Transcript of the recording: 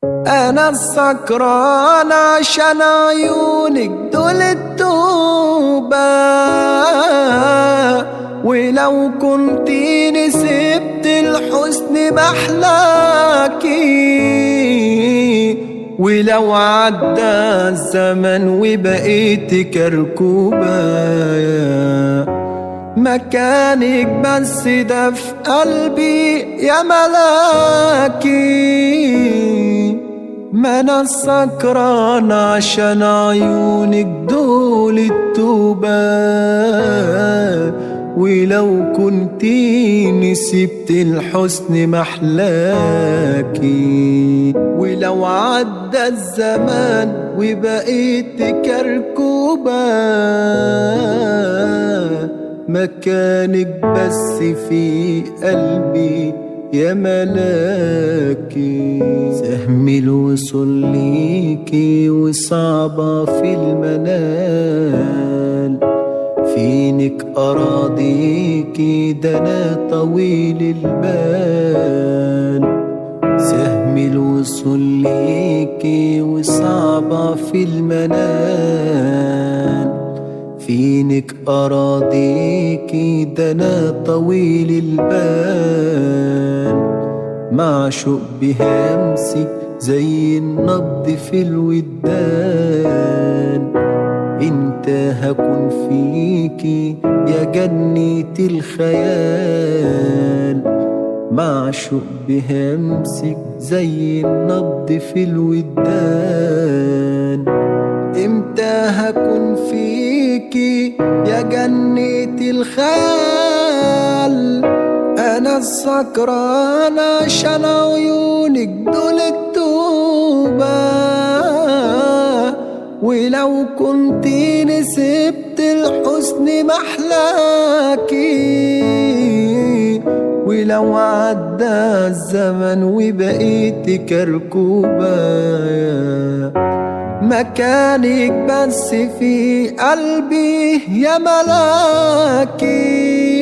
انا السكران عشان عيونك دول التوبة ولو كنت نسبت الحسن محلاكي ولو عدى الزمن وبقيت كركوبة مكانك بس ده في قلبي يا ملاكي ما انا سكران عشان عيونك دول التوبة ولو كنت نسيبت الحسن محلاكي ولو عدى الزمان وبقيت كركوبة مكانك بس في قلبي يا ملاكي سهم الوصول ليكي وصعبة في المنال فينك أراضيكي ده أنا طويل البال سهم الوصول ليكي وصعبة في المنال فينك أراضيكي ده أنا طويل البال معشوق بهمسي زي النبض في الودان انت هكون فيكي يا جنة الخيال معشوق بهمسك زي النبض في الودان امتى هكون فيكي يا جنة الخيال انا السكران عشان عيونك دول التوبة ولو كنت نسبت الحسن محلاكي ولو عدى الزمن وبقيت كركوبة مكانك بس في قلبي يا ملاكي